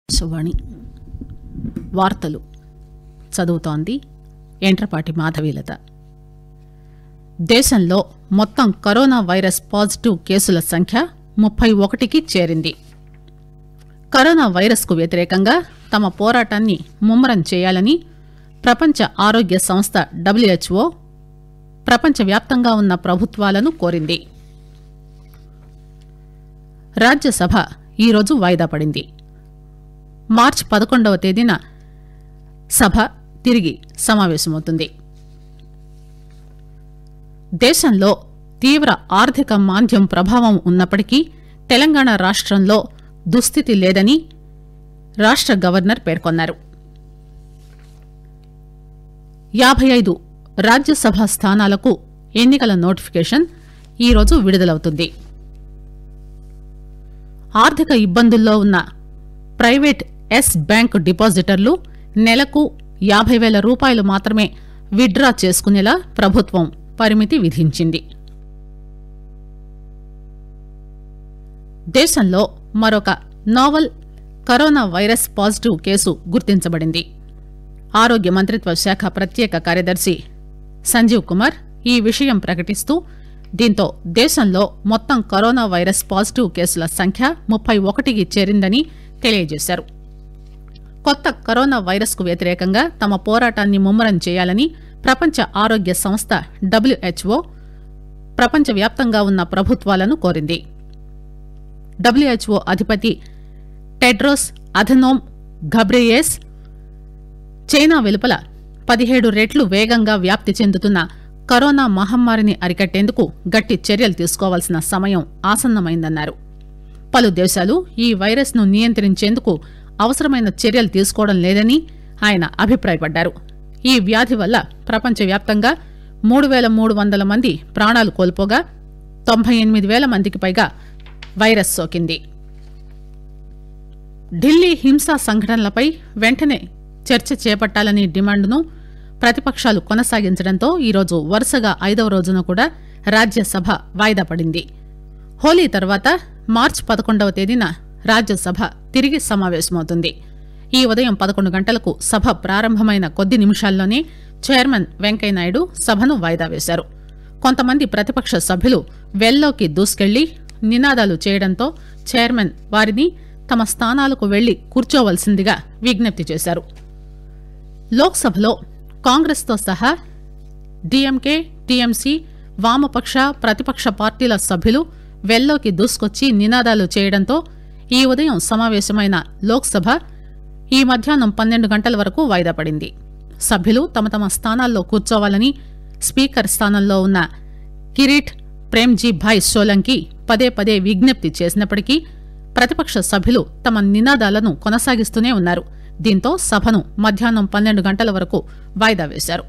ఆకాశవాణి వార్తలు చదువుతోంది ఎంట్రపాటి మాధవీలత దేశంలో మొత్తం కరోనా వైరస్ పాజిటివ్ కేసుల సంఖ్య ముప్పై ఒకటికి చేరింది కరోనా వైరస్ కు వ్యతిరేకంగా తమ పోరాటాన్ని ముమ్మరం చేయాలని ప్రపంచ ఆరోగ్య సంస్థ డబ్ల్యూహెచ్ఓ ప్రపంచవ్యాప్తంగా ఉన్న ప్రభుత్వాలను కోరింది రాజ్యసభ ఈరోజు వాయిదా పడింది మార్చి పదకొండవ తేదీన సభ తిరిగి సమావేశమవుతుంది దేశంలో తీవ్ర ఆర్థిక మాంద్యం ప్రభావం ఉన్నప్పటికీ తెలంగాణ రాష్టంలో దుస్థితి లేదని రాష్ట గవర్నర్ పేర్కొన్నారు యాభై ఐదు రాజ్యసభ స్థానాలకు ఎన్నికల నోటిఫికేషన్ ఈరోజు విడుదలవుతుంది ఆర్థిక ఇబ్బందుల్లో ఉన్న ప్రైవేట్ ఎస్ బ్యాంక్ డిపాజిటర్లు నెలకు యాభై వేల రూపాయలు మాత్రమే విత్డ్రా చేసుకునేలా ప్రభుత్వం పరిమితి విధించింది దేశంలో మరొక novel corona virus positive case గుర్తించబడింది ఆరోగ్య మంత్రిత్వ శాఖ ప్రత్యేక కార్యదర్శి సంజీవ్ కుమార్ ఈ విషయం ప్రకటిస్తూ దీంతో దేశంలో మొత్తం కరోనా వైరస్ పాజిటివ్ కేసుల సంఖ్య ముప్పై ఒకటికి చేరిందని తెలియజేశారు కొత్త కరోనా వైరస్ కు వ్యతిరేకంగా తమ పోరాటాన్ని ముమ్మరం చేయాలని ప్రపంచ ఆరోగ్య సంస్థ డబ్ల్యూహెచ్ఓ ప్రపంచవ్యాప్తంగా ఉన్న ప్రభుత్వాలను కోరింది డబ్ల్యూహెచ్ఓ అధిపతి టెడ్రోస్ అథనోమ్ ఘబ్రియేస్ చైనా వెలుపల పదిహేడు రెట్లు వేగంగా వ్యాప్తి చెందుతున్న కరోనా మహమ్మారిని అరికట్టేందుకు గట్టి చర్యలు తీసుకోవాల్సిన సమయం ఆసన్నమైందన్నారు పలు దేశాలు ఈ వైరస్ ను నియంత్రించేందుకు అవసరమైన చర్యలు తీసుకోవడం లేదని ఆయన అభిప్రాయపడ్డారు ఈ వ్యాధి వల్ల ప్రపంచవ్యాప్తంగా మూడు పేల మూడు వందల మంది ప్రాణాలు కోల్పోగా తొంభై ఎనిమిది వేల మందికి పైగా వైరస్ సోకింది ఢిల్లీ హింసా సంఘటనలపై వెంటనే చర్చ చేపట్టాలని డిమాండ్ను ప్రతిపక్షాలు కొనసాగించడంతో ఈరోజు వరుసగా ఐదవ రోజున కూడా రాజ్యసభ వాయిదా పడింది హోలీ తర్వాత మార్చి పదకొండవ తేదీన రాజ్యసభ తిరిగి సమావేశమవుతుంది ఈ ఉదయం పదకొండు గంటలకు సభ ప్రారంభమైన కొద్ది నిమిషాల్లోనే చైర్మన్ వెంకయ్యనాయుడు సభను వాయిదా వేశారు కొంతమంది ప్రతిపక్ష సభ్యులు వెల్లోకి దూసుకెళ్లి నినాదాలు చేయడంతో చైర్మన్ వారిని తమ స్థానాలకు వెళ్లి కూర్చోవలసిందిగా విజ్ఞప్తి చేశారు లోక్సభలో కాంగ్రెస్తో సహా డీఎంకే టీఎంసీ వామపక్ష ప్రతిపక్ష పార్టీల సభ్యులు వెల్లోకి దూసుకొచ్చి నినాదాలు చేయడంతో ఈ ఉదయం సమావేశమైన లోక్సభ ఈ మధ్యాహ్నం పన్నెండు గంటల వరకు వాయిదా పడింది సభ్యులు తమ తమ స్థానాల్లో కూర్చోవాలని స్పీకర్ స్థానంలో ఉన్న కిరీట్ ప్రేమ్జీ భాయ్ సోలంకి పదే పదే విజ్ఞప్తి చేసినప్పటికీ ప్రతిపక్ష సభ్యులు తమ నినాదాలను కొనసాగిస్తూనే ఉన్నారు దీంతో సభను మధ్యాహ్నం పన్నెండు గంటల వరకు వాయిదా వేశారు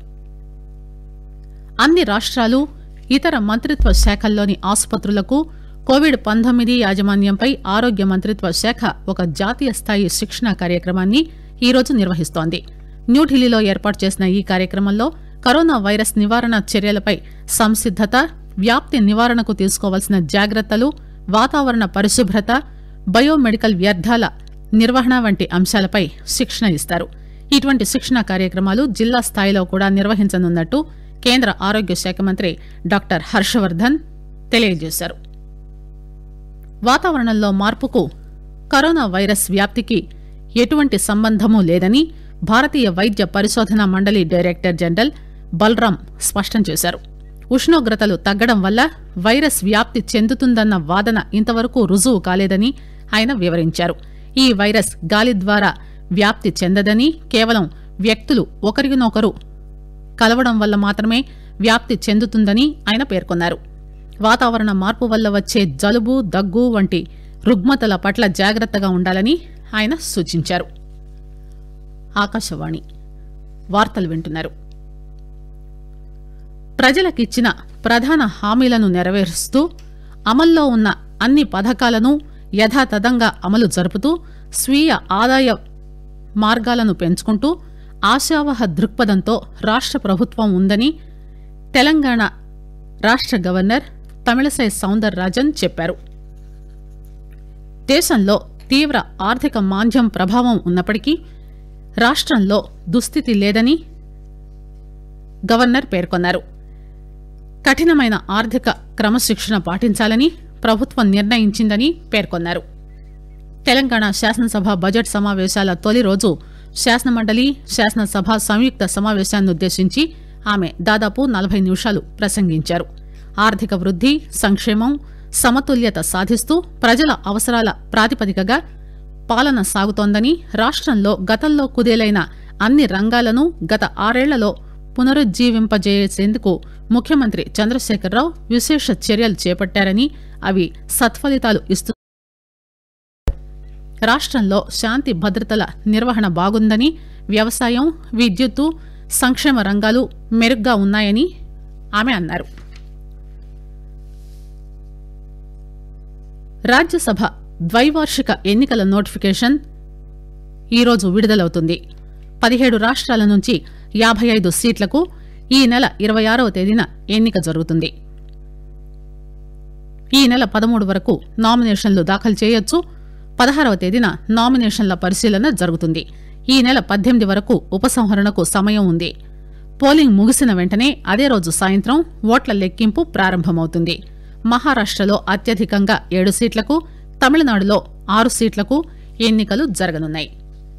అన్ని రాష్ట్రాలు ఇతర మంత్రిత్వ శాఖల్లోని ఆసుపత్రులకు కోవిడ్ పంతొమ్మిది యాజమాన్యంపై ఆరోగ్య మంత్రిత్వ శాఖ ఒక జాతీయ స్థాయి శిక్షణ కార్యక్రమాన్ని ఈరోజు నిర్వహిస్తోంది న్యూఢిల్లీలో ఏర్పాటు చేసిన ఈ కార్యక్రమంలో కరోనా వైరస్ నివారణ చర్యలపై సంసిద్దత వ్యాప్తి నివారణకు తీసుకోవాల్సిన జాగ్రత్తలు వాతావరణ పరిశుభ్రత బయోమెడికల్ వ్యర్థాల నిర్వహణ వంటి అంశాలపై శిక్షణ ఇస్తారు ఇటువంటి శిక్షణ కార్యక్రమాలు జిల్లా స్థాయిలో కూడా నిర్వహించనున్నట్టు కేంద్ర ఆరోగ్య శాఖ మంత్రి డాక్టర్ హర్షవర్ధన్ తెలియజేశారు వాతావరణంలో మార్పుకు కరోనా వైరస్ వ్యాప్తికి ఎటువంటి సంబంధమూ లేదని భారతీయ వైద్య పరిశోధన మండలి డైరెక్టర్ జనరల్ బల్రాం స్పష్టం చేశారు ఉష్ణోగ్రతలు తగ్గడం వల్ల వైరస్ వ్యాప్తి చెందుతుందన్న వాదన ఇంతవరకు రుజువు కాలేదని ఆయన వివరించారు ఈ వైరస్ గాలి ద్వారా వ్యాప్తి చెందదని కేవలం వ్యక్తులు ఒకరినొకరు కలవడం వల్ల మాత్రమే వ్యాప్తి చెందుతుందని ఆయన పేర్కొన్నారు వాతావరణ మార్పు వల్ల వచ్చే జలుబు దగ్గు వంటి రుగ్మతల పట్ల జాగ్రత్తగా ఉండాలని ఆయన సూచించారు ఆకాశవాణి వార్తలు వింటున్నారు ప్రజలకిచ్చిన ప్రధాన హామీలను నెరవేరుస్తూ అమల్లో ఉన్న అన్ని పథకాలను యథాతథంగా అమలు జరుపుతూ స్వీయ ఆదాయ మార్గాలను పెంచుకుంటూ ఆశావహ దృక్పథంతో రాష్ట ప్రభుత్వం ఉందని తెలంగాణ రాష్ట గవర్నర్ తమిళసై సౌందర్ రాజన్ చెప్పారు దేశంలో తీవ్ర ఆర్థిక మాంద్యం ప్రభావం ఉన్నప్పటికీ రాష్టంలో దుస్థితి లేదని గవర్నర్ పేర్కొన్నారు కఠినమైన ఆర్థిక క్రమశిక్షణ పాటించాలని ప్రభుత్వం నిర్ణయించిందని పేర్కొన్నారు తెలంగాణ శాసనసభ బడ్జెట్ సమావేశాల తొలి రోజు శాసనమండలి శాసనసభ సంయుక్త సమావేశాన్నుద్దేశించి ఆమె దాదాపు నలభై నిమిషాలు ప్రసంగించారు ఆర్థిక వృద్ది సంక్షేమం సమతుల్యత సాధిస్తూ ప్రజల అవసరాల ప్రాతిపదికగా పాలన సాగుతోందని రాష్టంలో గతంలో కుదేలైన అన్ని రంగాలను గత ఆరేళ్లలో పునరుజ్జీవింపజేసేందుకు ముఖ్యమంత్రి చంద్రశేఖరరావు విశేష చర్యలు చేపట్టారని అవి సత్ఫలితాలు ఇస్తు రాష్టంలో శాంతి భద్రతల నిర్వహణ బాగుందని వ్యవసాయం విద్యుత్తు సంక్షేమ రంగాలు మెరుగ్గా ఉన్నాయని ఆమె అన్నారు రాజ్యసభ ద్వైవార్షిక ఎన్నికల నోటిఫికేషన్ ఈరోజు విడుదలవుతుంది పదిహేడు రాష్ట్రాల నుంచి యాభై ఐదు సీట్లకు ఈ నెల ఇరవై ఆరవ తేదీన ఎన్నిక జరుగుతుంది ఈ నెల పదమూడు వరకు నామినేషన్లు దాఖలు చేయొచ్చు పదహారవ తేదీన నామినేషన్ల పరిశీలన జరుగుతుంది ఈ నెల పద్దెనిమిది వరకు ఉపసంహరణకు సమయం ఉంది పోలింగ్ ముగిసిన వెంటనే అదే రోజు సాయంత్రం ఓట్ల లెక్కింపు ప్రారంభమవుతుంది మహారాష్టలో అత్యధికంగా ఏడు సీట్లకు తమిళనాడులో ఆరు సీట్లకు ఎన్నికలు జరగనున్నాయి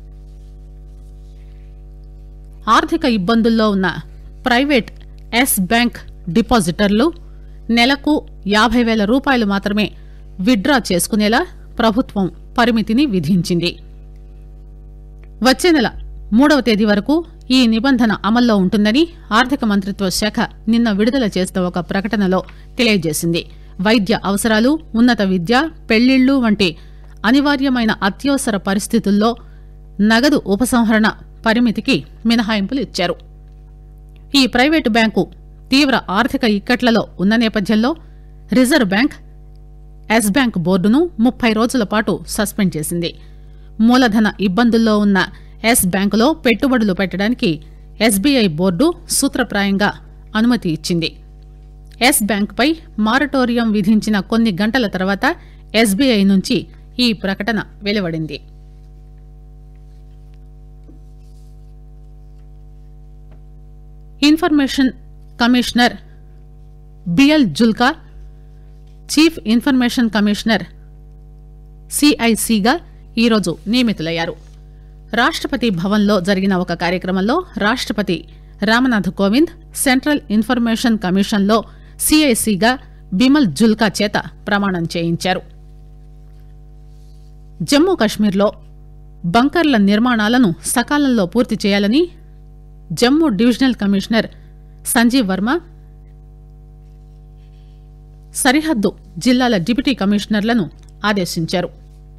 ఆర్థిక ఇబ్బందుల్లో ఉన్న ప్రైవేట్ ఎస్ బ్యాంక్ డిపాజిటర్లు నెలకు యాభై వేల రూపాయలు మాత్రమే విత్డ్రా చేసుకునేలా ప్రభుత్వం పరిమితిని విధించింది వచ్చే నెల మూడవ తేదీ వరకు ఈ నిబంధన అమల్లో ఉంటుందని ఆర్థిక మంత్రిత్వ శాఖ నిన్న విడుదల చేసిన ఒక ప్రకటనలో తెలియజేసింది వైద్య అవసరాలు ఉన్నత విద్య పెళ్లిళ్లు వంటి అనివార్యమైన అత్యవసర పరిస్థితుల్లో నగదు ఉపసంహరణ పరిమితికి మినహాయింపులు ఇచ్చారు ఈ ప్రైవేటు బ్యాంకు తీవ్ర ఆర్థిక ఇక్కట్లలో ఉన్న నేపథ్యంలో రిజర్వ్ బ్యాంక్ ఎస్ బ్యాంక్ బోర్డును ముప్పై రోజుల పాటు సస్పెండ్ చేసింది మూలధన ఇబ్బందుల్లో ఉన్న ఎస్ బ్యాంకులో పెట్టుబడులు పెట్టడానికి ఎస్బీఐ బోర్డు సూత్రప్రాయంగా అనుమతి ఇచ్చింది ఎస్ బ్యాంకుపై మారటోరియం విధించిన కొన్ని గంటల తర్వాత ఎస్బీఐ నుంచి ఈ ప్రకటన వెలువడింది information commissioner B L Julka chief information commissioner సిఐసిగా ఈరోజు నియమితులయ్యారు రాష్టపతి భవన్లో జరిగిన ఒక కార్యక్రమంలో రాష్టపతి రామనాథ్ కోవింద్ సెంట్రల్ ఇన్ఫర్మేషన్ కమిషన్లో సిఐసిగా బిమల్ జుల్కా చేత ప్రమాణం చేయించారు జమ్మూ కశ్మీర్లో బంకర్ల నిర్మాణాలను సకాలంలో పూర్తి చేయాలని జమ్మూ డివిజనల్ కమిషనర్ సంజీవ్ వర్మ సరిహద్దు జిల్లాల డిప్యూటీ కమిషనర్లను ఆదేశించారు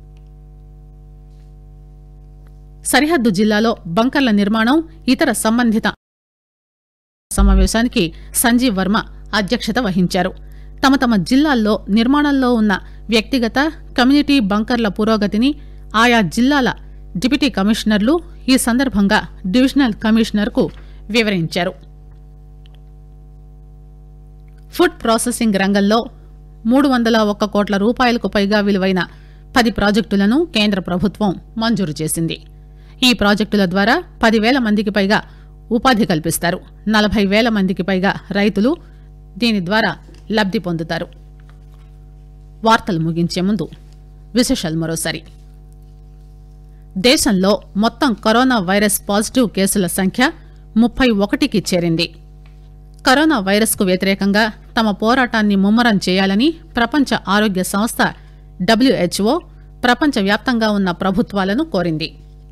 సరిహద్దు జిల్లాలో బంకర్ల నిర్మాణం ఇతర సంబంధిత సమావేశానికి సంజీవ్ వర్మ అధ్యక్షత వహించారు తమ తమ జిల్లాల్లో నిర్మాణంలో ఉన్న వ్యక్తిగత కమ్యూనిటీ బంకర్ల పురోగతిని ఆయా జిల్లాల డిప్యూటీ కమిషనర్లు ఈ సందర్భంగా డివిజనల్ కమిషనర్కు వివరించారు ఫుడ్ ప్రాసెసింగ్ రంగంలో మూడు వందల ఒక్క కోట్ల రూపాయలకు పైగా విలువైన పది ప్రాజెక్టులను కేంద్ర ప్రభుత్వం మంజూరు చేసింది ఈ ప్రాజెక్టుల ద్వారా పదివేల మందికి పైగా ఉపాధి కల్పిస్తారు నలభై వేల మందికి పైగా రైతులు దీని ద్వారా లబ్ది పొందుతారు వార్తలు ముగించే ముందు విశేషాలు మరోసారి దేశంలో మొత్తం కరోనా వైరస్ పాజిటివ్ కేసుల సంఖ్య ముప్పై ఒకటికి చేరింది కరోనా వైరస్ కు వ్యతిరేకంగా తమ పోరాటాన్ని ముమ్మరం చేయాలని ప్రపంచ ఆరోగ్య సంస్థ డబ్ల్యూహెచ్ఓ ప్రపంచవ్యాప్తంగా ఉన్న ప్రభుత్వాలను కోరింది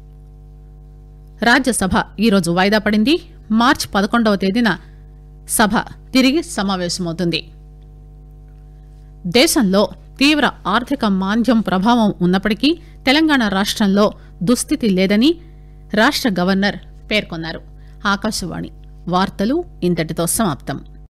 రాజ్యసభ ఈరోజు వాయిదా పడింది మార్చి పదకొండవ తేదీన సభ తిరిగి సమావేశమవుతుంది దేశంలో తీవ్ర ఆర్థిక మాంద్యం ప్రభావం ఉన్నప్పటికీ తెలంగాణ రాష్ట్రంలో దుస్థితి లేదని రాష్ట్ర గవర్నర్ పేర్కొన్నారు ఆకాశవాణి వార్తలు ఇంతటితో సమాప్తం